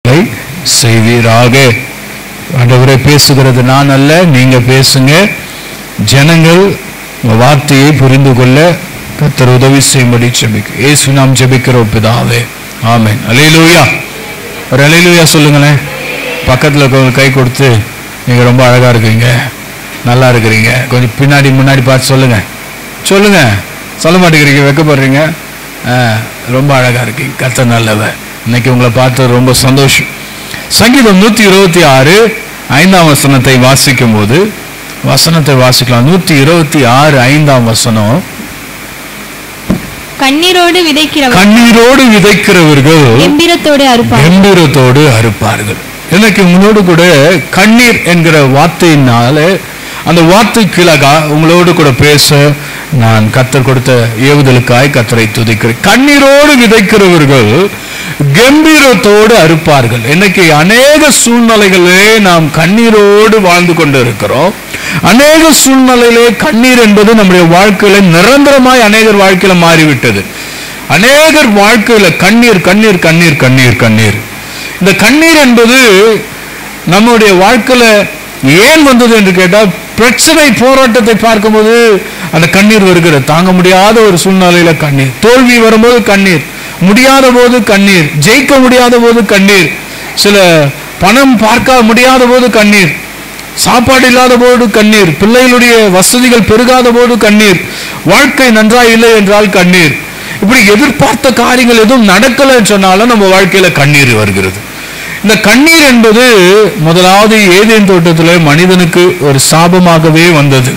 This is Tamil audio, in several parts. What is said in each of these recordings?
செய்வீராக ஆண்டவரே பேசுகிறது நான் அல்ல நீங்க பேசுங்க ஜனங்கள் உங்க வார்த்தையை புரிந்து கொள்ள கத்தர் உதவி செய்யும்படி ஜெபிக்க இயேசு நாம் ஜெபிக்கிறோம் பிதாவே ஆமென் அல்லேலூயா ஒரு அல்லேலூயா சொல்லுங்களேன் பக்கத்துல இருக்கவங்க கை கொடுத்து நீங்க ரொம்ப அழகா இருக்கீங்க நல்லா இருக்கிறீங்க கொஞ்சம் பின்னாடி முன்னாடி பார்த்து சொல்லுங்க சொல்லுங்க சொல்ல மாட்டேங்கிறீங்க வெக்கப்படுறீங்க ஆ, ரொம்ப அழகா இருக்கீங்க கர்த்தர் நல்லவர் இன்னைக்கு உங்களை பார்த்து ரொம்ப சந்தோஷம் சங்கீதம் நூத்தி இருபத்தி ஆறு ஐந்தாம் வசனத்தை வாசிக்கும் போது வசனத்தை வாசிக்கலாம் நூத்தி இருபத்தி ஆறு ஐந்தாம் வசனம் கண்ணீரோடு விதைக்கிறவர் கண்ணீரோடு விதைக்கிறவர்கள் எம்பிரத்தோடு அறுப்பார் கம்பீரத்தோடு அறுப்பார்கள் இன்னைக்கு உங்களோடு கூட கண்ணீர் என்கிற வார்த்தையினால அந்த வார்த்தைக்கிழகா உங்களோடு கூட பேச நான் கத்தர் கொடுத்த ஏவுதலுக்காய் கத்தரை துதிக்கிறேன் கண்ணீரோடு விதைக்கிறவர்கள் கம்பீரத்தோடு அறுப்பார்கள் இன்னைக்கு அநேக சூழ்நிலைகளே நாம் கண்ணீரோடு வாழ்ந்து கொண்டு இருக்கிறோம் அநேக சூழ்நிலையிலே கண்ணீர் என்பது நம்முடைய வாழ்க்கையில நிரந்தரமாய் அநேகர் வாழ்க்கையில மாறிவிட்டது அநேகர் வாழ்க்கையில கண்ணீர் கண்ணீர் கண்ணீர் கண்ணீர் கண்ணீர் இந்த கண்ணீர் என்பது நம்முடைய வாழ்க்கையில ஏன் வந்தது என்று கேட்டால் பிரச்சனை போராட்டத்தை பார்க்கும்போது அந்த கண்ணீர் வருகிறது தாங்க முடியாத ஒரு சூழ்நிலையில கண்ணீர் தோல்வி வரும்போது கண்ணீர் முடியாத போது கண்ணீர் ஜெயிக்க முடியாத போது கண்ணீர் சில பணம் பார்க்க முடியாத போது கண்ணீர் சாப்பாடு இல்லாத போது கண்ணீர் பிள்ளைகளுடைய வசதிகள் பெருகாத போது கண்ணீர் வாழ்க்கை நன்றாய் இல்லை என்றால் கண்ணீர் இப்படி எதிர்பார்த்த காரியங்கள் எதுவும் நடக்கலைன்னு சொன்னாலும் நம்ம வாழ்க்கையில கண்ணீர் வருகிறது இந்த கண்ணீர் என்பது முதலாவது ஏதேன் தோட்டத்திலே மனிதனுக்கு ஒரு சாபமாகவே வந்தது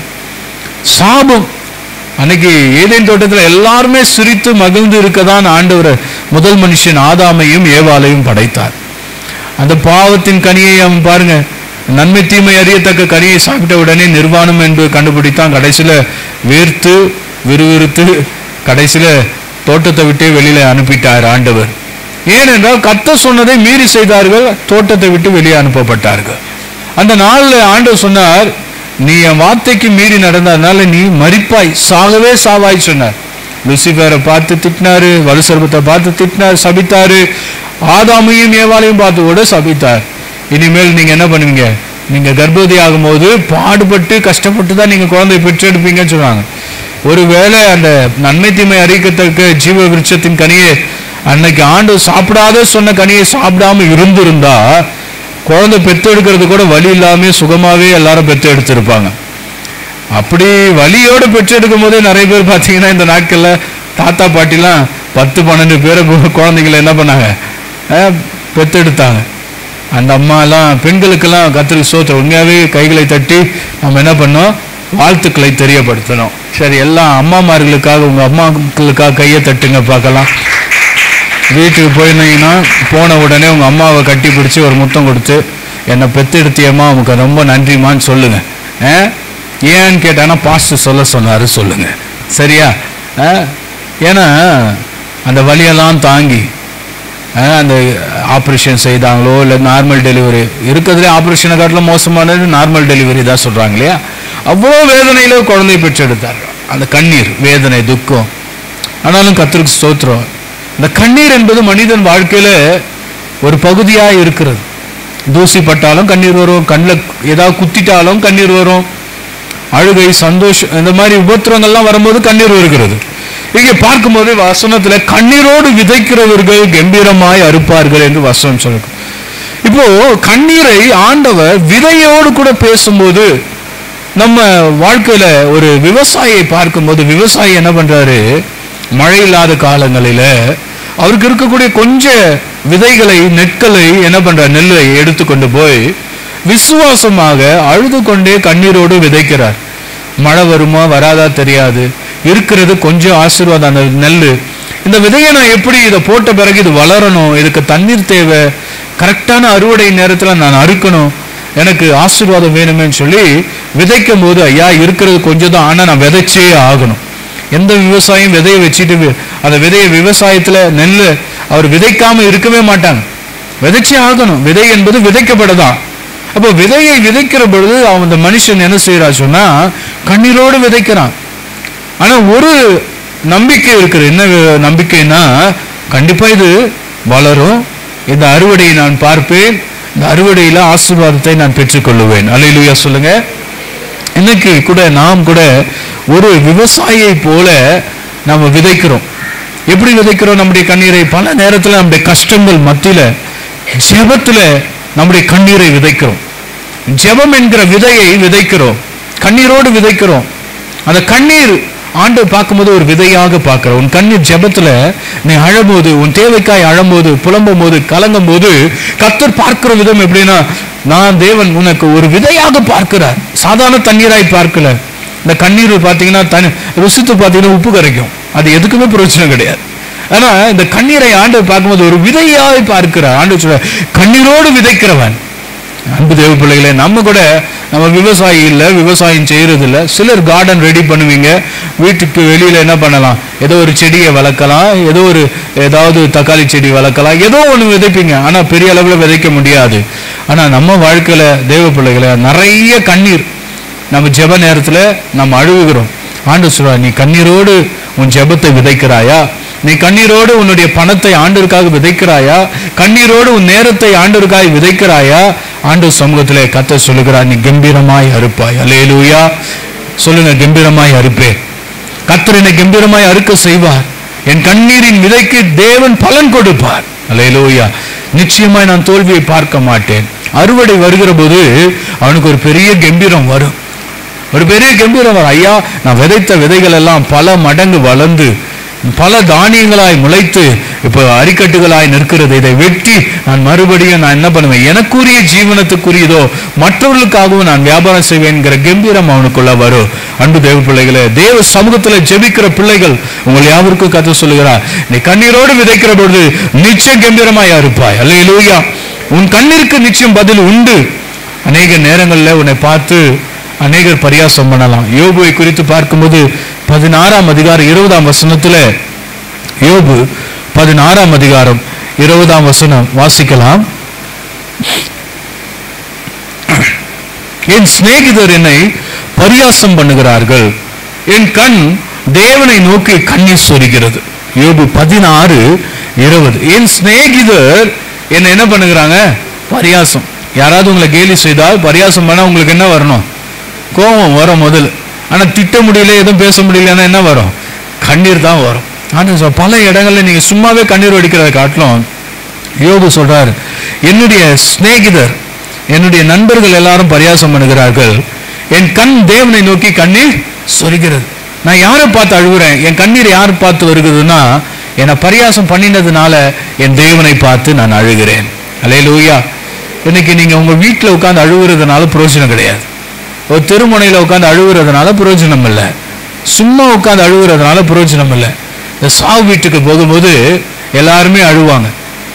சாபம் அன்னைக்கு ஏதேன் தோட்டத்தில் எல்லாருமே சிரித்து மகிழ்ந்து இருக்கதான் ஆண்டவர் முதல் மனுஷன் ஆதாமையும் ஏவாளையும் படைத்தார் அந்த பாவத்தின் கனியை அவன் பாருங்க நன்மை தீமை அறியத்தக்க கனியை சாப்பிட்ட உடனே நிர்வாணம் என்று கண்டுபிடித்தான் கடைசியில வேர்த்து விறுவிறுத்து கடைசியில தோட்டத்தை விட்டே வெளியில அனுப்பிட்டார் ஆண்டவர் ஏனென்றால் கத்த சொன்னதை மீறி செய்தார்கள் தோட்டத்தை விட்டு வெளியே அனுப்பப்பட்டார்கள் அந்த நாள்ல ஆண்டவர் சொன்னார் நீ என் வார்த்தைக்கு மீறி நடந்ததுனால நீ மரிப்பாய் சாகவே சாவாய் சொன்னார் லூசிபரை பார்த்து திட்டினாரு வலுசர்பத்தை பார்த்து திட்டினார் சபித்தாரு ஆதாமையும் ஏவாளையும் பார்த்து கூட சபித்தார் இனிமேல் நீங்க என்ன பண்ணுவீங்க நீங்க கர்ப்பவதி ஆகும்போது பாடுபட்டு கஷ்டப்பட்டு தான் நீங்க குழந்தை பெற்றெடுப்பீங்கன்னு சொன்னாங்க ஒருவேளை அந்த நன்மை தீமை அறிக்கத்தக்க ஜீவ விருட்சத்தின் கனியை அன்னைக்கு ஆண்டு சாப்பிடாத சொன்ன கனியை சாப்பிடாம இருந்திருந்தா குழந்தை பெத்தெடுக்கிறது கூட வலி இல்லாம சுகமாவே எல்லாரும் பெத்து எடுத்திருப்பாங்க அப்படி வலியோட பெற்றெடுக்கும் போதே நிறைய பேர் பார்த்தீங்கன்னா இந்த நாட்கள்ல தாத்தா பாட்டிலாம் பத்து பன்னெண்டு பேரை கு- குழந்தைகளை என்ன பண்ணாங்க அஹ், பெத்தெடுத்தாங்க அந்த அம்மாலாம் பெண்களுக்கெல்லாம் கத்திரி சோத்திரம் உண்மையாவே கைகளை தட்டி நம்ம என்ன பண்ணோம் வாழ்த்துக்களை தெரியப்படுத்தணும் சரி எல்லா அம்மாமார்களுக்காக உங்க அம்மாக்களுக்காக கையை தட்டுங்க பார்க்கலாம் வீட்டுக்கு போயிருந்தீங்கன்னா போன உடனே உங்க அம்மாவை கட்டி பிடிச்சி ஒரு முத்தம் கொடுத்து என்னை பெத்தெடுத்தியம்மா உனக்கு ரொம்ப நன்றிம்மான்னு சொல்லுங்க ஆ? ஏன்னு கேட்டானா பாஸ்டர் சொல்ல சொன்னாரு சொல்லுங்க சரியா ஆ? ஏன்னா அந்த வலியெல்லாம் தாங்கி ஆ, அந்த ஆப்ரேஷன் செய்தாங்களோ இல்லை நார்மல் டெலிவரி இருக்கிறதுலே ஆப்ரேஷனை காட்டிலும் மோசமானது நார்மல் டெலிவரி தான் சொல்றாங்க இல்லையா அவ்வளோ வேதனையில குழந்தை பெற்றெடுத்தார்கள் அந்த கண்ணீர் வேதனை துக்கம் ஆனாலும் கர்த்தருக்கு ஸ்தோத்திரம் இந்த கண்ணீர் என்பது மனிதன் வாழ்க்கையில ஒரு பகுதியா இருக்கிறது தூசி பட்டாலும் கண்ணீர் வரும் கண்ணில் ஏதாவது குத்திட்டாலும் கண்ணீர் வரும் அழுகை சந்தோஷம் இந்த மாதிரி உபத்திரங்கள்லாம் வரும்போது கண்ணீர் வருகிறது இங்கே பார்க்கும்போது வசனத்துல கண்ணீரோடு விதைக்கிறவர்கள் கம்பீரமாய் அறுப்பார்கள் என்று வசனம் சொல்லுது இப்போ கண்ணீரை ஆண்டவர் விதையோடு கூட பேசும்போது நம்ம வாழ்க்கையில ஒரு விவசாயியை பார்க்கும்போது விவசாயி என்ன பண்றாரு மழை இல்லாத காலங்களில அவருக்கு இருக்கக்கூடிய கொஞ்ச விதைகளை நெற்களை என்ன பண்றார் நெல்லை எடுத்துக்கொண்டு போய் விசுவாசமாக அழுது கொண்டே கண்ணீரோடு விதைக்கிறார் மழை வருமா வராதா தெரியாது இருக்கிறது கொஞ்சம் ஆசீர்வாதம் அந்த நெல் இந்த விதையை நான் எப்படி இதை போட்ட பிறகு இது வளரணும் இதுக்கு தண்ணீர் தேவை கரெக்டான அறுவடை நேரத்தில் நான் அறுக்கணும் எனக்கு ஆசீர்வாதம் வேணுமேன்னு சொல்லி விதைக்கும் போது ஐயா இருக்கிறது கொஞ்சம் தான் ஆனால் நான் விதைச்சே ஆகணும் எந்த விவசாயம் விதையை வச்சுட்டு வி- அந்த விதையை விவசாயத்துல நெல் அவர் விதைக்காம இருக்கவே மாட்டாங்க விதைச்சே ஆகணும் விதை என்பது விதைக்கப்படதான் அப்போ விதையை விதைக்கிற பொழுது அவன் அந்த மனுஷன் என்ன செய்யறா சொன்னா கண்ணீரோடு விதைக்கிறான் ஆனா ஒரு நம்பிக்கை இருக்குது என்ன வி- நம்பிக்கைன்னா கண்டிப்பா இது வளரும் இந்த அறுவடையை நான் பார்ப்பேன் இந்த அறுவடையில ஆசீர்வாதத்தை நான் பெற்றுக்கொள்ளுவேன் அல்லேலூயா சொல்லுங்க இன்னைக்கு கூட நாம் கூட ஒரு விவசாயியை போல நம்ம விதைக்கிறோம் எப்படி விதைக்கிறோம் நம்முடைய கண்ணீரை பல நேரத்துல நம்முடைய கஷ்டங்கள் மத்தியில ஜெபத்துல நம்முடைய கண்ணீரை விதைக்கிறோம் ஜெபம் என்கிற விதையை விதைக்கிறோம் கண்ணீரோடு விதைக்கிறோம் அந்த கண்ணீர் ஆண்டு பார்க்கும்போது ஒரு விதையாக பார்க்கிறோம் உன் கண்ணீர் ஜெபத்துல நீ அழும்போது உன் தேவைக்காய் அழும்போது புலம்பும் போது கலங்கும் போது கத்தர் பார்க்கிற விதம் எப்படின்னா நான் தேவன் உனக்கு ஒரு விதையாக பார்க்கிறார் சாதாரண தண்ணீராய் பார்க்கல இந்த கண்ணீர் பார்த்தீங்கன்னா தனி ருசித்து பார்த்தீங்கன்னா உப்பு கரைக்கும் அது எதுக்குமே பிரயோஜனம் கிடையாது ஆனா இந்த கண்ணீரை ஆண்டு பார்க்கும்போது ஒரு விதையாய் பார்க்கிறார் ஆண்டு சொல்ற கண்ணீரோடு விதைக்கிறவன் அன்பு தேவ பிள்ளைகளே நம்ம கூட நம்ம விவசாயி இல்லை விவசாயம் செய்யறது இல்லை சிலர் கார்டன் ரெடி பண்ணுவீங்க வீட்டுக்கு வெளியில என்ன பண்ணலாம் ஏதோ ஒரு செடியை வளர்க்கலாம் ஏதோ ஒரு ஏதாவது தக்காளி செடி வளர்க்கலாம் ஏதோ ஒன்று விதைப்பீங்க ஆனா பெரிய அளவில் விதைக்க முடியாது ஆனா நம்ம வாழ்க்கையில தேவ பிள்ளைகளை நிறைய கண்ணீர் நம்ம ஜெப நேரத்துல நம்ம அழுகுகிறோம் ஆண்டு சொல்றா நீ கண்ணீரோடு உன் ஜெபத்தை விதைக்கிறாயா நீ கண்ணீரோடு உன்னுடைய பணத்தை ஆண்டிற்காக விதைக்கிறாயா கண்ணீரோடு உன் நேரத்தை ஆண்டிற்காக விதைக்கிறாயா ஆண்டு சமூகத்திலே கத்த சொல்லுகிறார் நீ கம்பீரமாய் அறுப்பாய் அல்லேலூயா சொல்லுங்க கம்பீரமாய் அறுப்பேன் கத்தர் என்னை கம்பீரமாய் அறுக்க செய்வார் என் கண்ணீரின் விதைக்கு தேவன் பலன் கொடுப்பார் அல்லேலூயா நிச்சயமாய் நான் தோல்வியை பார்க்க மாட்டேன் அறுவடை வருகிற போது அவனுக்கு ஒரு பெரிய கம்பீரம் வரும் ஒரு பெரிய கம்பீரம் வரும் ஐயா நான் விதைத்த விதைகள் எல்லாம் பல மடங்கு வளர்ந்து பல தானியங்களாய் முளைத்து இப்போ அரிக்கட்டுகளாய் நிற்கிறது இதை வெட்டி நான் மறுபடியும் நான் என்ன பண்ணுவேன் எனக்குரிய ஜீவனத்துக்குரியதோ மற்றவர்களுக்காகவும் நான் வியாபாரம் செய்வேன்கிற கம்பீரம் அவனுக்குள்ள வரும் அன்பு தேவ பிள்ளைகளே தேவ சமூகத்துல ஜெபிக்கிற பிள்ளைகள் உங்கள் யாவருக்கும் கதை சொல்லுகிறார் நீ கண்ணீரோடு விதைக்கிற பொழுது நிச்சயம் கம்பீரமாய் இருப்பாய் அல்லேலூயா உன் கண்ணீருக்கு நிச்சயம் பதில் உண்டு அநேக நேரங்களில் உன்னை பார்த்து அநேகர் பரியாசம் பண்ணலாம் யோபுவை குறித்து பார்க்கும்போது பதினாறாம் அதிகாரம் இருபதாம் வசனத்துல யோபு பதினாறாம் அதிகாரம் இருபதாம் வசனம் வாசிக்கலாம் என் சிநேகிதர் என்னை பரியாசம் பண்ணுகிறார்கள் என் கண் தேவனை நோக்கி கண்ணீர் சொரிகிறது யோபு பதினாறு இருபது என் சிநேகிதர் என்னை என்ன பண்ணுகிறாங்க பரியாசம் யாராவது உங்களை கேலி செய்தால் பரியாசம் பண்ணா உங்களுக்கு என்ன வரணும் கோபம் வரும் முதல் ஆனா திட்ட முடியல எதுவும் பேச முடியலன்னா என்ன வரும் கண்ணீர் தான் வரும் ஆனா சொ- பல இடங்கள்ல நீங்க சும்மாவே கண்ணீர் வடிக்கிறத காட்டிலும் யோபு சொல்றாரு என்னுடைய சிநேகிதர் என்னுடைய நண்பர்கள் எல்லாரும் பரியாசம் பண்ணுகிறார்கள் என் கண் தேவனை நோக்கி கண்ணீர் சொரிகிறது நான் யாரை பார்த்து அழுகுறேன் என் கண்ணீர் யார் பார்த்து வருகிறதுனா என்னை பரியாசம் பண்ணினதுனால என் தேவனை பார்த்து நான் அழுகிறேன் அல்லேலூயா இன்னைக்கு நீங்க உங்க வீட்டில் உட்கார்ந்து அழுகுறதுனால பிரயோஜனம் கிடையாது ஒரு தெருமுனையில் உட்கார்ந்து அழுகுறதுனால பிரயோஜனம் இல்லை சும்மா உட்கார்ந்து அழுகுறதுனால பிரயோஜனம் இல்லை இந்த சாவு வீட்டுக்கு போகும்போது எல்லாருமே அழுவாங்க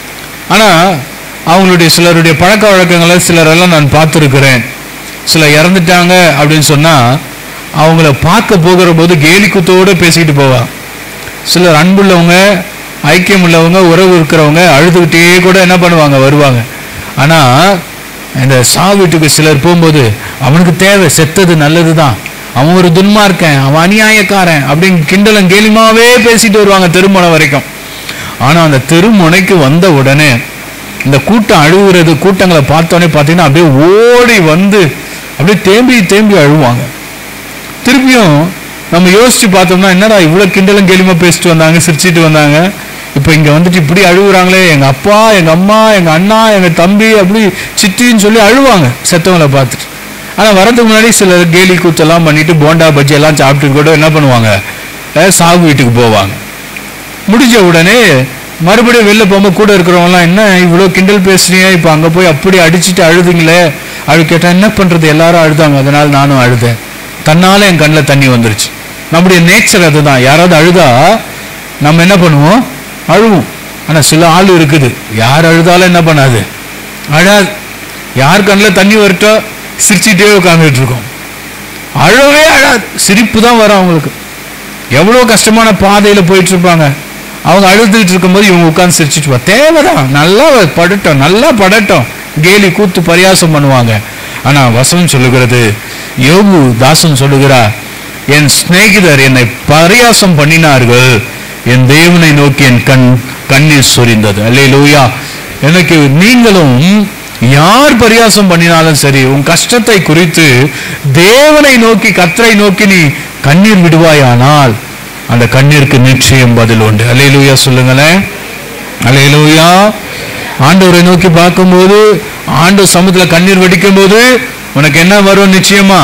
ஆனா அவங்களுடைய சிலருடைய பழக்க வழக்கங்களை சிலரெல்லாம் நான் பார்த்துருக்கிறேன் சிலர் இறந்துட்டாங்க அப்படின்னு சொன்னா அவங்கள பார்க்க போகிற போது கேலி குத்தோட பேசிக்கிட்டு போவாங்க சிலர் அன்புள்ளவங்க ஐக்கியம் உள்ளவங்க உறவு இருக்கிறவங்க அழுதுகிட்டே கூட என்ன பண்ணுவாங்க வருவாங்க ஆனா இந்த சா வீட்டுக்கு சிலர் போகும்போது அவனுக்கு தேவை செத்தது நல்லதுதான் அவன் ஒரு துன்மார்க்கன் அவன் அநியாயக்காரன் அப்படின்னு கிண்டலும் கேலிமாவே பேசிட்டு வருவாங்க திருமணம் வரைக்கும் ஆனா அந்த தெருமுனைக்கு வந்த உடனே இந்த கூட்டம் அழுகுறது கூட்டங்களை பார்த்தோன்னே பார்த்தீங்கன்னா அப்படியே ஓடி வந்து அப்படியே தேம்பி தேம்பி அழுவாங்க திருப்பியும் நம்ம யோசிச்சு பார்த்தோம்னா என்னடா இவ்வளவு கிண்டலும் கேலிமா பேசிட்டு வந்தாங்க சிரிச்சிட்டு வந்தாங்க இப்போ இங்க வந்துட்டு இப்படி அழுகுறாங்களே எங்க அப்பா எங்க அம்மா எங்க அண்ணா எங்க தம்பி அப்படி சித்தின்னு சொல்லி அழுவாங்க செத்தவங்களை பார்த்துட்டு ஆனா வரதுக்கு முன்னாடி சிலர் கேலி கூத்தெல்லாம் பண்ணிட்டு போண்டா பஜ்ஜி எல்லாம் சாப்பிட்டு கூட என்ன பண்ணுவாங்க அஹ் சாகு வீட்டுக்கு போவாங்க முடிஞ்ச உடனே மறுபடியும் வெளில போகும்போது கூட இருக்கிறவங்கலாம் என்ன இவ்வளோ கிண்டல் பேசுறீங்க இப்போ அங்கே போய் அப்படி அடிச்சுட்டு அழுதுங்களே அழு கேட்டால் என்ன பண்ணுறது எல்லாரும் அழுதாங்க அதனால நானும் அழுதேன் தன்னால என் கண்ணில் தண்ணி வந்துருச்சு நம்முடைய நேச்சர் அதுதான் யாராவது அழுதா நம்ம என்ன பண்ணுவோம் அழுவோம் ஆனால் சில ஆள் இருக்குது யார் அழுதாலும் என்ன பண்ணாது அழாது யார் கண்ணில் தண்ணி வரட்டோ சிரிச்சிட்டே உட்காந்துட்டு இருக்கோம் அழவே அழாது சிரிப்பு தான் வரும் அவங்களுக்கு எவ்வளோ கஷ்டமான பாதையில் போயிட்டு இருப்பாங்க அவங்க அழுதுகிட்டு இருக்கும்போது இவங்க உட்காந்து சிரிச்சிட்டு வா தேவைதான் நல்லா படட்டும் நல்லா படட்டும் கேலி கூத்து பரியாசம் பண்ணுவாங்க ஆனா வசனம் சொல்லுகிறது யோபு தாசன் சொல்லுகிறார் என் சிநேகிதர் என்னை பரியாசம் பண்ணினார்கள் என் தேவனை நோக்கி என் கண் கண்ணீர் சொரிந்தது அல்லேலூயா எனக்கு நீங்களும் யார் பரியாசம் பண்ணினாலும் சரி உன் கஷ்டத்தை குறித்து தேவனை நோக்கி கத்தரை நோக்கி நீ கண்ணீர் விடுவாயானால் அந்த கண்ணீருக்கு நிச்சயம் பதில் உண்டு அல்லேலூயா சொல்லுங்களேன் அல்லேலூயா ஆண்டவரை நோக்கி பார்க்கும்போது ஆண்டு சமூகத்தில் கண்ணீர் வெடிக்கும் போது உனக்கு என்ன வரும் நிச்சயமா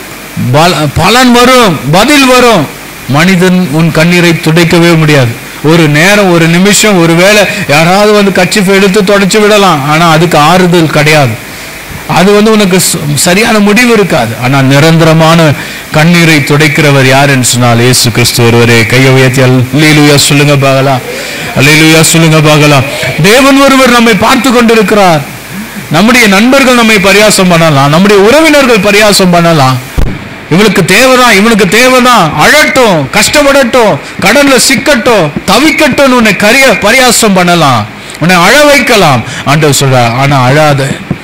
பல- பலன் வரும் பதில் வரும் மனிதன் உன் கண்ணீரை துடைக்கவே முடியாது ஒரு நேரம் ஒரு நிமிஷம் ஒரு வேளை யாராவது வந்து கட்சி எடுத்து தொடச்சு விடலாம் ஆனா அதுக்கு ஆறுதல் கிடையாது அது வந்து உனக்கு ச- சரியான முடிவு இருக்காது ஆனால் நிரந்தரமான கண்ணீரை துடைக்கிறவர் யாருன்னு சொன்னால் இயேசு கிறிஸ்து ஒருவரே கையை உயர்த்தி அல்லேலூயா சொல்லுங்க பார்க்கலாம் அல்லேலூயா சொல்லுங்க பார்க்கலாம் தேவன் ஒருவர் நம்மை பார்த்து கொண்டிருக்கிறார் நம்முடைய நண்பர்கள் நம்மை பரியாசம் பண்ணலாம் நம்முடைய உறவினர்கள் பரியாசம் பண்ணலாம் இவனுக்கு தேவைதான் இவனுக்கு தேவைதான் அழட்டும் கஷ்டப்படட்டும் கடல்ல சிக்கட்டும் தவிக்கட்டும் உன்னை கரிய பரியாசம் பண்ணலாம் உன்னை அழ வைக்கலாம் ஆண்டவர் சொல்ற ஆனா அழாத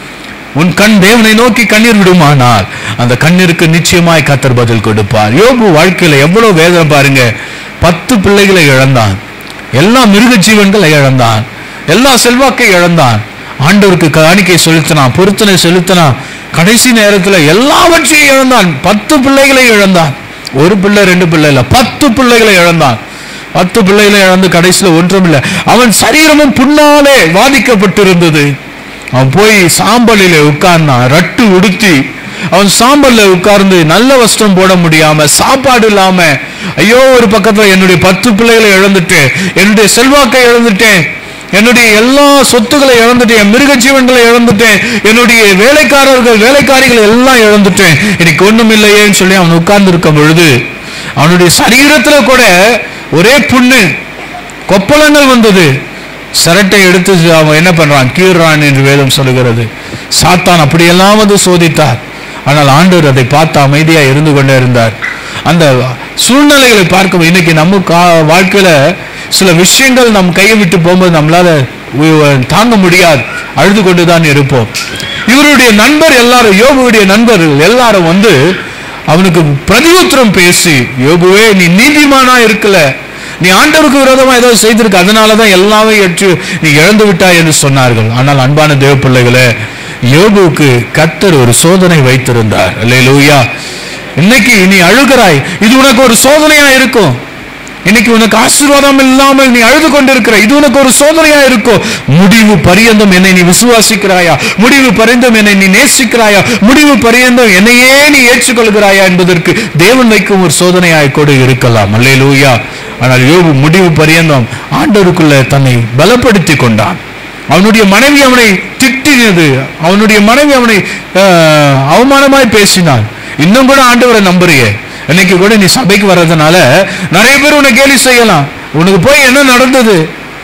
உன் கண் தேவனை நோக்கி கண்ணீர் விடுமானால் அந்த கண்ணீருக்கு நிச்சயமாய் கத்தர் பதில் கொடுப்பார் யோபு வாழ்க்கையில எவ்வளவு வேதனை பாருங்க பத்து பிள்ளைகளை இழந்தான் எல்லா மிருக ஜீவன்களை இழந்தான் எல்லா செல்வாக்கை இழந்தான் ஆண்டவருக்கு காணிக்கை செலுத்தினான் பொருத்தனை செலுத்தினான் கடைசி நேரத்துல எல்லாவற்றையும் இழந்தான் பத்து பிள்ளைகளை இழந்தான் ஒரு பிள்ளை ரெண்டு பிள்ளை இல்ல பத்து பிள்ளைகளை இழந்தான் பத்து பிள்ளைகளை இழந்து கடைசியில ஒன்றும் இல்லை அவன் சரீரமும் புண்ணாலே வாதிக்கப்பட்டிருந்தது அவன் போய் சாம்பலிலே உட்கார்ந்தான் ரட்டு உடுத்தி அவன் சாம்பல்ல உட்கார்ந்து நல்ல வஸ்திரம் போட முடியாம சாப்பாடு இல்லாம ஐயோ ஒரு பக்கத்துல என்னுடைய பத்து பிள்ளைகளை இழந்துட்டேன் என்னுடைய செல்வாக்கை இழந்துட்டேன் என்னுடைய எல்லா சொத்துக்களை இழந்துட்டேன் மிருக ஜீவன்களை இழந்துட்டேன் என்னுடைய வேலைக்காரர்கள் வேலைக்காரிகளை எல்லாம் இழந்துட்டேன் எனக்கு ஒண்ணும் இல்லையேன்னு சொல்லி அவன் உட்கார்ந்து இருக்கும் பொழுது அவனுடைய சரீரத்துல கூட ஒரே புண்ணு கொப்பளங்கள் வந்தது சரட்டை எடுத்து அவன் என்ன பண்றான் கீறான் என்று வேதம் சொல்லுகிறது சாத்தான் அப்படியெல்லாம் வந்து சோதித்தார் ஆனால் ஆண்டவர் அதை பார்த்து அமைதியா இருந்து கொண்டே இருந்தார் அந்த சூழ்நிலைகளை பார்க்கும் இன்னைக்கு நம்ம கா- வாழ்க்கையில சில விஷயங்கள் நம் கையை விட்டு போகும்போது நம்மளால உ- தாங்க முடியாது அழுது கொண்டுதான் இருப்போம் இவருடைய நண்பர் எல்லாரும் யோபுவுடைய நண்பர்கள் எல்லாரும் வந்து அவனுக்கு பிரதியுத்தரம் பேசி யோபுவே நீ நீதிமானா இருக்கல நீ ஆண்டவருக்கு விரோதமா ஏதோ செய்திருக்க அதனாலதான் எல்லாமே ஏற்று நீ இழந்து விட்டாய் என்று சொன்னார்கள் ஆனால் அன்பான தேவ பிள்ளைகளே யோபுவுக்கு கத்தர் ஒரு சோதனை வைத்திருந்தார் அல்லேலூயா இன்னைக்கு நீ அழுகிறாய் இது உனக்கு ஒரு சோதனையா இருக்கும் இன்னைக்கு உனக்கு ஆசீர்வாதம் இல்லாமல் நீ அழுது கொண்டிருக்கிற இது உனக்கு ஒரு சோதனையா இருக்கும் முடிவு பரியந்தம் என்னை நீ விசுவாசிக்கிறாயா முடிவு பரியந்தம் என்னை நீ நேசிக்கிறாயா முடிவு பரியந்தம் என்னையே நீ ஏற்றுக்கொள்கிறாயா என்பதற்கு தேவன் வைக்கும் ஒரு சோதனையாய் கூட இருக்கலாம் அல்லேலூயா ஆனால் யோபு முடிவு பரியந்தம் ஆண்டவருக்குள்ள தன்னை பலப்படுத்தி கொண்டான் அவனுடைய மனைவி அவனை திட்டினது அவனுடைய மனைவி அவனை ஆஹ், அவமானமாய் பேசினான் இன்னும் கூட ஆண்டவரை நம்புறியே இன்னைக்கு கூட நீ சபைக்கு வர்றதுனால நிறைய பேர் உன்னை கேலி செய்யலாம் உனக்கு போய் என்ன நடந்தது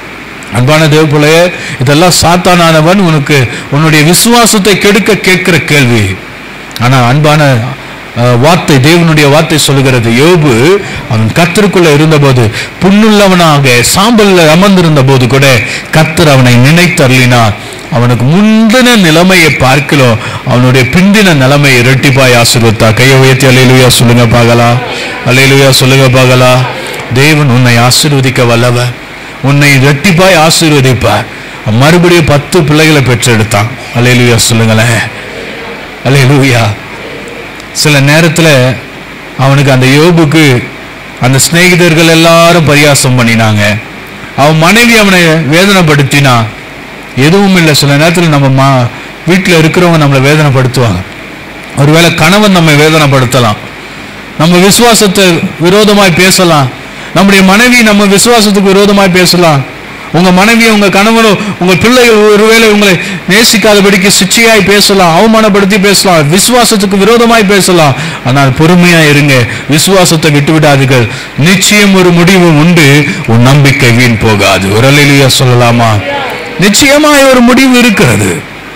அன்பான தேவப்பிள்ளையே இதெல்லாம் சாத்தானானவன் உனக்கு உன்னுடைய விசுவாசத்தை கெடுக்க கேட்கிற கேள்வி ஆனா அன்பான அஹ், வார்த்தை தேவனுடைய வார்த்தை சொல்லுகிறது யோபு அவன் கத்தருக்குள்ள இருந்தபோது புண்ணுள்ளவனாக சாம்பல்ல அமர்ந்திருந்த போது கூட கத்தர் அவனை நினைத்தருளினார் அவனுக்கு முந்தின நிலைமையை பார்க்கலாம் அவனுடைய பிந்தின நிலைமையை இரட்டிப்பாய் ஆசீர்வத்தா கையை உயர்த்தி அலையிலுயா சொல்லுங்க பார்க்கலாம் அலையிலுயா சொல்லுங்க பார்க்கலாம் தேவன் உன்னை ஆசீர்வதிக்க வல்லவர் உன்னை இரட்டிப்பாய் ஆசீர்வதிப்பார் மறுபடியும் பத்து பிள்ளைகளை பெற்றெடுத்தான் அலையிலுயா சொல்லுங்களேன் அலையிலுயா சில நேரத்துல அவனுக்கு அந்த யோபுக்கு அந்த சிநேகிதர்கள் எல்லாரும் பரியாசம் பண்ணினாங்க அவன் மனைவி அவனை வேதனைப்படுத்தினா எதுவும் இல்லை சில நேரத்தில் நம்ம மா வீட்டில் இருக்கிறவங்க நம்மளை வேதனைப்படுத்துவாங்க ஒருவேளை கணவன் நம்மை வேதனைப்படுத்தலாம் நம்ம விசுவாசத்தை விரோதமாய் பேசலாம் நம்முடைய மனைவி நம்ம விசுவாசத்துக்கு விரோதமாய் பேசலாம் உங்க மனைவி உங்க கணவனோ உங்க பிள்ளைகள் ஒருவேளை உங்களை நேசிக்காதபடிக்கு சிச்சையாய் பேசலாம் அவமானப்படுத்தி பேசலாம் விசுவாசத்துக்கு விரோதமாய் பேசலாம் ஆனால் பொறுமையா இருங்க விசுவாசத்தை விட்டு விடாதீர்கள் நிச்சயம் ஒரு முடிவு உண்டு உன் நம்பிக்கை வீண் போகாது ஒரு அல்லேலூயா சொல்லலாமா நிச்சயமாய் ஒரு முடிவு இருக்கிறது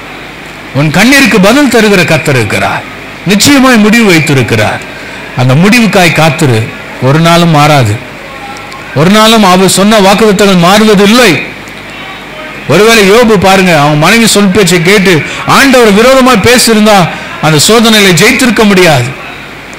உன் கண்ணீருக்கு பதில் தருகிற கத்தர் இருக்கிறார் நிச்சயமாய் முடிவு வைத்திருக்கிறார் அந்த முடிவுக்காய் காத்திரு ஒரு நாளும் மாறாது ஒரு நாளும் அவர் சொன்ன வாக்குத்தங்கள் மாறுவதில்லை ஒருவேளை யோபு பாருங்க அவன் மனைவி சொல் பேச்சை கேட்டு ஆண்டவர் விரோதமாய் பேசியிருந்தா அந்த சோதனையில ஜெயித்திருக்க முடியாது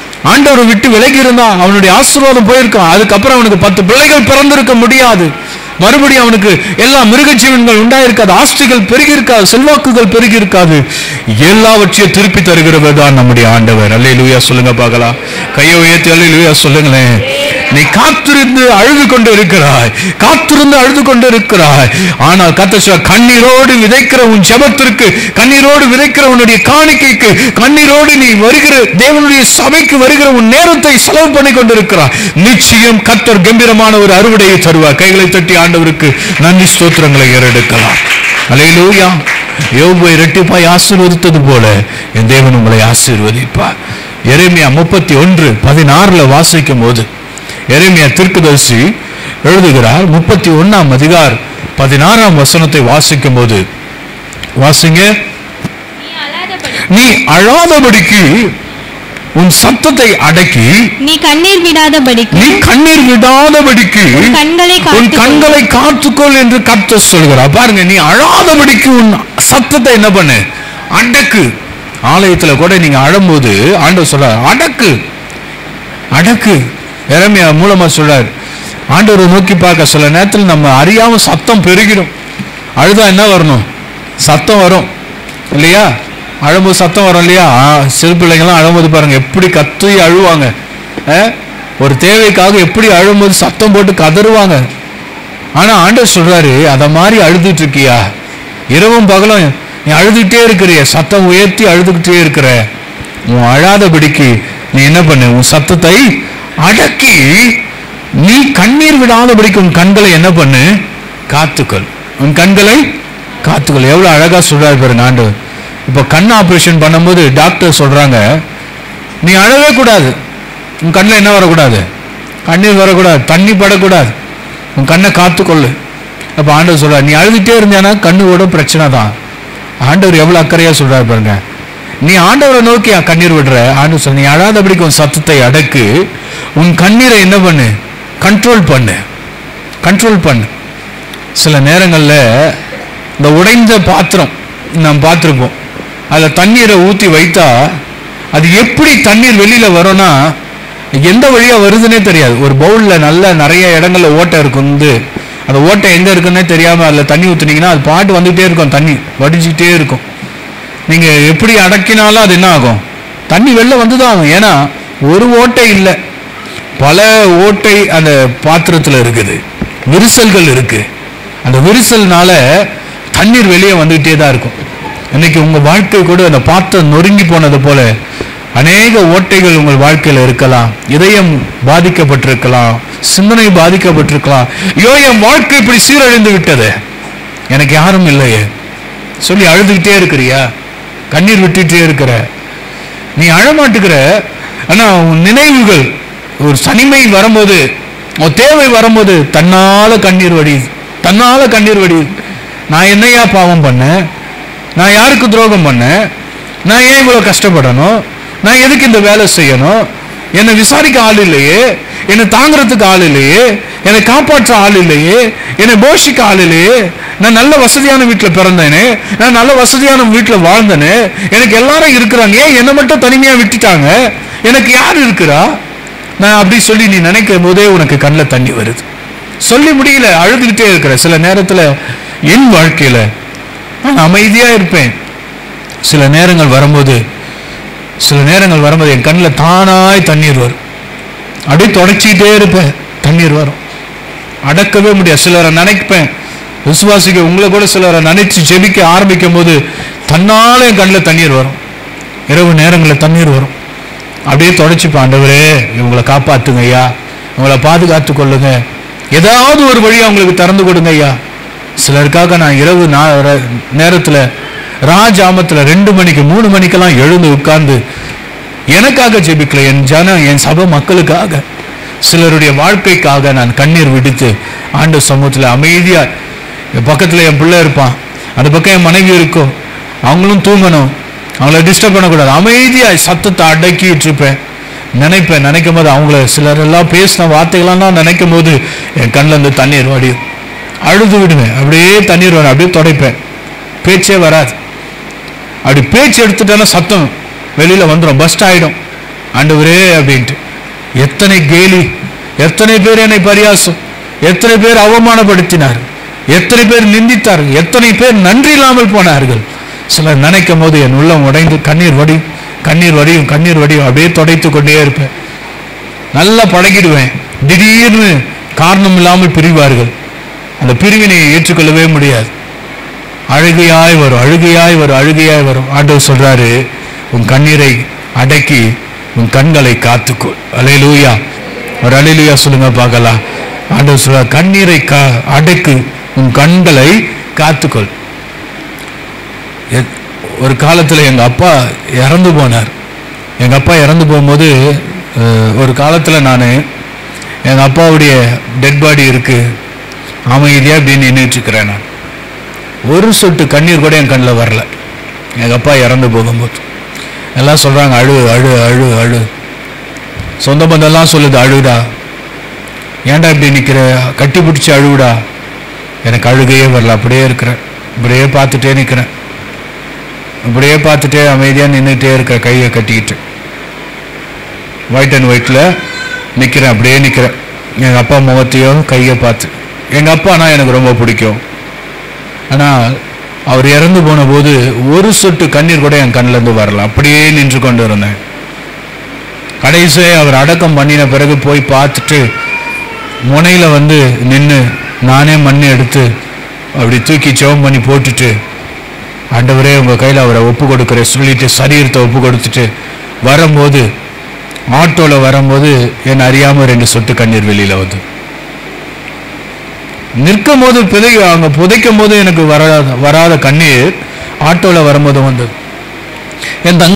ஆண்டவரை விட்டு விலகி இருந்தா அவனுடைய ஆசீர்வாதம் போயிருக்கான் அதுக்கப்புறம் அவனுக்கு பத்து பிள்ளைகள் பிறந்திருக்க முடியாது மறுபடியும் அவனுக்கு எல்லா மிருக ஜீவன்கள் உண்டாயிருக்காது ஆஸ்திகள் பெருகி இருக்காது செல்வாக்குகள் பெருகி இருக்காது எல்லாவற்றையும் திருப்பி தருகிறவர் தான் நம்முடைய ஆண்டவர் அல்லேலூயா சொல்லுங்க பார்க்கலாம் கையை உயர்த்தி அல்லேலூயா சொல்லுங்களேன் நீ காத்திருந்து அழுது கொண்டு இருக்கிறாய் காத்திருந்து அழுது கொண்டு இருக்கிறாய் ஆனால் கத்த சொல்ல கண்ணீரோடு விதைக்கிற உன் ஜெபத்திற்கு கண்ணீரோடு விதைக்கிற உன்னுடைய காணிக்கைக்கு கண்ணீரோடு நீ வருகிற தேவனுடைய சபைக்கு வருகிற உன் நேரத்தை செலவு பண்ணி கொண்டிருக்கிறாய் நிச்சயம் கத்தர் கம்பீரமான ஒரு அறுவடையை தருவார் கைகளை தட்டி ஆண்டவருக்கு நன்றி ஸ்தோத்திரங்களை ஏறெடுக்கலாம் அல்லேலூயா யோபை இரட்டிப்பாய் ஆசீர்வதித்தது போல என் தேவன் உங்களை ஆசீர்வதிப்பார் எரேமியா முப்பத்தி ஒன்று பதினாறுல வாசிக்கும் போது எரேமியா தீர்க்கதரிசி எழுதுகிறார் முப்பத்தி ஒன்னாம் அதிகார் பதினாறாம் வசனத்தை வாசிக்கும் போது வாசிங்க நீ அழாதபடி நீ அழாதபடிக்கு உன் சத்தத்தை அடக்கி நீ கண்ணீர் விடாதபடிக்கு நீ கண்ணீர் விடாதபடிக்கு உன் கண்களை உன் காத்துக்கொள். கண்களை காத்துக்கொள் என்று கர்த்தர் சொல்கிறார் பாருங்க நீ அழாதபடிக்கு உன் சத்தத்தை என்ன பண்ணு அடக்கு ஆலயத்துல கூட நீங்க அழும்போது ஆண்டவர் சொல்றார் அடக்கு அடக்கு இறமையா மூலமா சொல்றார் ஆண்டவரை நோக்கி பார்க்க சில நேரத்தில் நம்ம அறியாம சத்தம் பெருகிடும் அழுதா என்ன வரணும் சத்தம் வரும் இல்லையா அழும்போது சத்தம் வரும் இல்லையா ஆ, சிறு பிள்ளைங்களாம் அழும்போது பாருங்க எப்படி கத்தி அழுவாங்க ஆ? ஒரு தேவைக்காக எப்படி அழும்போது சத்தம் போட்டு கதறுவாங்க ஆனா ஆண்டவர் சொல்றாரு அத மாதிரி அழுதுட்டு இருக்கியா இரவும் பகலும் நீ அழுதுகிட்டே இருக்கிறிய சத்தம் உயர்த்தி அழுதுகிட்டே இருக்கிற உன் அழாதபடிக்கு நீ என்ன பண்ணு உன் சத்தத்தை அடக்கி நீ கண்ணீர் விடாதபடிக்கு உன் கண்களை என்ன பண்ணு காத்துக்கொள் உன் கண்களை காத்துக்கொள் எவ்வளவு அழகா சொல்றாரு பாருங்க ஆண்டவர் இப்போ கண் ஆபரேஷன் பண்ணும்போது டாக்டர் சொல்றாங்க நீ அழவே கூடாது உன் கண்ணில் என்ன வரக்கூடாது கண்ணீர் வரக்கூடாது தண்ணி படக்கூடாது உன் கண்ணை காத்துக்கொள்ளு அப்போ ஆண்டவர் சொல்றார் நீ அழுதுகிட்டே இருந்தேன்னா கண்ணோட பிரச்சனை தான் ஆண்டவர் எவ்வளவு அக்கறையா சொல்றாரு பாருங்க நீ ஆண்டவரை நோக்கி கண்ணீர் விடுற ஆண்டவர் சொல்ற நீ அழாதபடிக்கு உன் சத்தத்தை அடக்கு உன் கண்ணீரை என்ன பண்ணு கண்ட்ரோல் பண்ணு கண்ட்ரோல் பண்ணு சில நேரங்களில் இந்த உடைந்த பாத்திரம் நாம் பார்த்துருப்போம் அதில் தண்ணீரை ஊற்றி வைத்தா அது எப்படி தண்ணீர் வெளியில் வரும்னா எந்த வழியாக வருதுன்னே தெரியாது ஒரு பவுலில் நல்ல நிறைய இடங்கள்ல ஓட்டை இருக்கும் வந்து அந்த ஓட்டை எங்கே இருக்குன்னே தெரியாமல் அதில் தண்ணி ஊற்றுனீங்கன்னா அது பாட்டு வந்துகிட்டே இருக்கும் தண்ணி வடிஞ்சிக்கிட்டே இருக்கும் நீங்கள் எப்படி அடக்கினாலும் அது என்ன ஆகும் தண்ணி வெளில வந்து தான் ஆகும் ஏன்னா ஒரு ஓட்டை இல்லை பல ஓட்டை அந்த பாத்திரத்தில் இருக்குது விரிசல்கள் இருக்கு அந்த விரிசல்னால தண்ணீர் வெளியே வந்துகிட்டே தான் இருக்கும் இன்னைக்கு உங்க வாழ்க்கை கூட அந்த பாத்திரம் நொறுங்கி போனது போல அநேக ஓட்டைகள் உங்கள் வாழ்க்கையில் இருக்கலாம் இதயம் பாதிக்கப்பட்டிருக்கலாம் சிந்தனை பாதிக்கப்பட்டிருக்கலாம் ஐயோ என் வாழ்க்கை இப்படி சீரழிந்து விட்டது எனக்கு யாரும் இல்லையே சொல்லி அழுதுகிட்டே இருக்கிறியா கண்ணீர் விட்டுட்டே இருக்கிற நீ அழமாட்டுக்கிற ஆனா உன் நினைவுகள் ஒரு சனிமை வரும்போது உன் தேவை வரும்போது தன்னால கண்ணீர் வடியுது தன்னால கண்ணீர் வடியுது நான் என்னையா பாவம் பண்ணேன் நான் யாருக்கு துரோகம் பண்ணேன் நான் ஏன் இவ்வளவு கஷ்டப்படணும் நான் எதுக்கு இந்த வேலை செய்யணும் என்னை விசாரிக்க ஆள் இல்லையே என்னை தாங்குறதுக்கு ஆள் இல்லையே என்னை காப்பாற்ற ஆள் இல்லையே என்னை போஷிக்க ஆள் இல்லையே நான் நல்ல வசதியான வீட்டில் பிறந்தேனே நான் நல்ல வசதியான வீட்டில் வாழ்ந்தேனே எனக்கு எல்லாரும் இருக்கிறாங்க ஏன் என்னை மட்டும் தனிமையாக விட்டுட்டாங்க எனக்கு யார் இருக்கிறா நான் அப்படி சொல்லி நீ நினைக்கும் போதே உனக்கு கண்ணில் தண்ணி வருது சொல்லி முடியல அழுதுகிட்டே இருக்கிற சில நேரத்தில் என் வாழ்க்கையில் நான் அமைதியாக இருப்பேன் சில நேரங்கள் வரும்போது சில நேரங்கள் வரும்போது என் கண்ணில் தானாய் தண்ணீர் வரும் அப்படியே தொடச்சிக்கிட்டே இருப்பேன் தண்ணீர் வரும் அடக்கவே முடியாது சிலரை நினைப்பேன் விசுவாசிக்க உங்களை கூட சிலரை நினைச்சு ஜெபிக்க ஆரம்பிக்கும் போது தன்னால என் கண்ணில் தண்ணீர் வரும் இரவு நேரங்களில் தண்ணீர் வரும் அப்படியே தொடச்சிப்பேன் ஆண்டவரே இவங்களை காப்பாத்துங்க ஐயா இவங்களை பாதுகாத்து கொள்ளுங்க ஏதாவது ஒரு வழி அவங்களுக்கு திறந்து கொடுங்க ஐயா சிலருக்காக நான் இரவு நா- ர- நேரத்துல ராஜாமத்துல ரெண்டு மணிக்கு மூணு மணிக்கெல்லாம் எழுந்து உட்கார்ந்து எனக்காக ஜெபிக்கல என் ஜனம் என் சபை மக்களுக்காக சிலருடைய வாழ்க்கைக்காக நான் கண்ணீர் விடுத்து ஆண்டு சமூகத்தில் அமைதியா என் பக்கத்துல என் பிள்ளை இருப்பான் அந்த பக்கம் என் மனைவி இருக்கும் அவங்களும் தூங்கணும் அவங்கள டிஸ்டர்ப் பண்ணக்கூடாது அமைதியா சத்தத்தை அடக்கிட்டு இருப்பேன் நினைப்பேன் நினைக்கும் போது அவங்கள சிலர் எல்லாம் பேசின வார்த்தைகள்லாம் நினைக்கும் போது என் கண்ணில் இருந்து தண்ணீர் வடியும் அழுது விடுவேன் அப்படியே தண்ணீர் வரும் அப்படியே துடைப்பேன் பேச்சே வராது அப்படி பேச்சு எடுத்துட்டாலும் சத்தம் வெளியில வந்துடும் பஸ்ட் ஆயிடும் ஆண்டவரே அப்படின்ட்டு எத்தனை கேலி எத்தனை பேர் என்னை பரியாசம் எத்தனை பேர் அவமானப்படுத்தினார் எத்தனை பேர் நிந்தித்தார் எத்தனை பேர் நன்றி இல்லாமல் போனார்கள் சிலர் நினைக்கும் போது என் உள்ளம் உடைந்து கண்ணீர் வடியும் கண்ணீர் வடியும் கண்ணீர் வடியும் அப்படியே துடைத்து கொண்டே இருப்பேன் நல்லா பழகிடுவேன் திடீர்னு காரணம் இல்லாமல் பிரிவார்கள் அந்த பிரிவினை ஏற்றுக்கொள்ளவே முடியாது அழுகையாய் வரும் அழுகையாய் வரும் அழுகையாய் வரும் ஆண்டவர் சொல்றாரு உன் கண்ணீரை அடக்கி உன் கண்களை காத்துக்கொள் அலையிலூயா ஒரு அலையிலூயா சொல்லுங்க பார்க்கலாம் ஆண்டவர் சொல்றார் கண்ணீரை கா அடக்கு உன் கண்களை காத்துக்கொள் எ- ஒரு காலத்துல எங்க அப்பா இறந்து போனார் எங்க அப்பா இறந்து போகும்போது அஹ், ஒரு காலத்துல நான் எங்க அப்பாவுடைய டெட் பாடி இருக்கு அமைதியா இப்படி நின்றுட்டு இருக்கிறேன் நான் ஒரு சொட்டு கண்ணீர் கூட என் கண்ணில் வரல எங்க அப்பா இறந்து போகும்போது எல்லாம் சொல்றாங்க அழு அழு அழு அழு சொந்த பந்தம்லாம் சொல்லுது அழுடா ஏன்டா இப்படி நிக்கிற கட்டி பிடிச்சி அழுவுடா எனக்கு அழுகையே வரல அப்படியே இருக்கிறேன் இப்படியே பார்த்துட்டே நிற்கிறேன் இப்படியே பார்த்துட்டே அமைதியாக நின்றுட்டே இருக்கிற கையை கட்டிக்கிட்டு ஒயிட் அண்ட் ஒயிட்டில் நிற்கிறேன் அப்படியே நிற்கிறேன் எங்கள் அப்பா முகத்தையும் கையை பார்த்து எங்கள் அப்பானா எனக்கு ரொம்ப பிடிக்கும் ஆனால் அவர் இறந்து போன போது ஒரு சொட்டு கண்ணீர் கூட என் கண்ணுல இருந்து வரல அப்படியே நின்று கொண்டு இருந்தேன் கடைசியாக அவர் அடக்கம் பண்ணின பிறகு போய் பார்த்துட்டு முனையில் வந்து நின்று நானே மண் எடுத்து அப்படி தூக்கி ஜெபம் பண்ணி போட்டுட்டு ஆண்டவரே உங்கள் கையில் அவரை ஒப்பு கொடுக்குறேன் சொல்லிட்டு சரீரத்தை ஒப்பு கொடுத்துட்டு வரும்போது ஆட்டோவில் வரும்போது என்னை அறியாமல் ரெண்டு சொட்டு கண்ணீர் வெளியில் வந்து நிற்கும் போது புதை அங்கே புதைக்கும் போது எனக்கு வராத வராத கண்ணீர் ஆட்டோவில் வரும்போது வந்தது என் தங்க